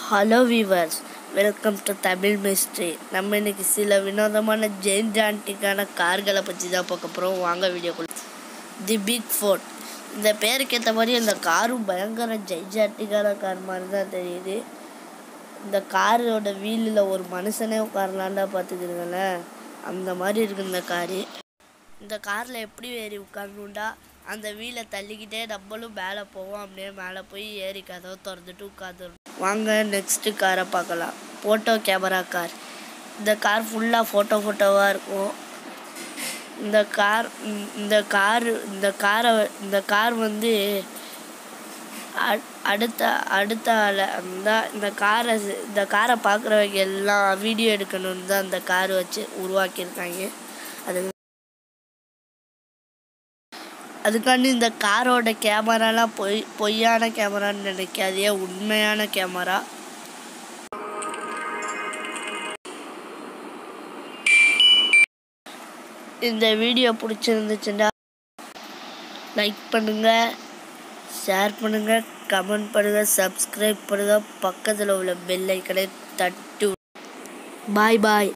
hello viewers welcome to Tamil mystery நம்ம இன்னைக்கு சில வினோதமான ஜெயின் ஜான்டிக்கான கார்களை பற்றி தான் பார்க்க போகிறோம் வாங்க வீடியோக்குள்ள தி பிக் ஃபோர்ட் இந்த பேருக்கு ஏற்ற மாதிரி இந்த காரும் பயங்கர ஜெய்ஜாட்டிக்கான கார் மாதிரி தான் தெரியுது இந்த காரோட வீலில் ஒரு மனுஷனே உட்காரலான்டா பார்த்துக்கிறீங்களேன் அந்த மாதிரி இருக்கு இந்த காரு இந்த காரில் எப்படி ஏறி உட்காரணுண்டா அந்த வீலை தள்ளிக்கிட்டே நம்மளும் மேலே போவோம் அப்படியே மேலே போய் ஏறி கதவை திறந்துட்டு உட்காந்துரும் வாங்க நெக்ஸ்ட்டு காரை பார்க்கலாம் ஃபோட்டோ கேமரா கார் இந்த கார் ஃபுல்லாக ஃபோட்டோ ஃபோட்டோவாக இருக்கும் இந்த கார் ம், இந்த கார் இந்த காரை இந்த கார் வந்து அ- அடுத்த அடுத்த ஆள அந்த இந்த காரை ஸ்- இந்த காரை பார்க்குறவங்க எல்லாம் வீடியோ எடுக்கணும்னு தான் இந்த கார் வச்சு உருவாக்கியிருக்காங்க அது அதுக்காண்டி இந்த காரோட கேமராலாம் பொய் பொய்யான கேமரான்னு நினைக்காதே உண்மையான கேமரா இந்த வீடியோ பிடிச்சிருந்துச்சுன்னா லைக் பண்ணுங்க ஷேர் பண்ணுங்க கமெண்ட் பண்ணுங்க சப்ஸ்கிரைப் பண்ணுங்க பக்கத்தில் உள்ள பெல் ஐக்கனை தட்டு பாய் பாய்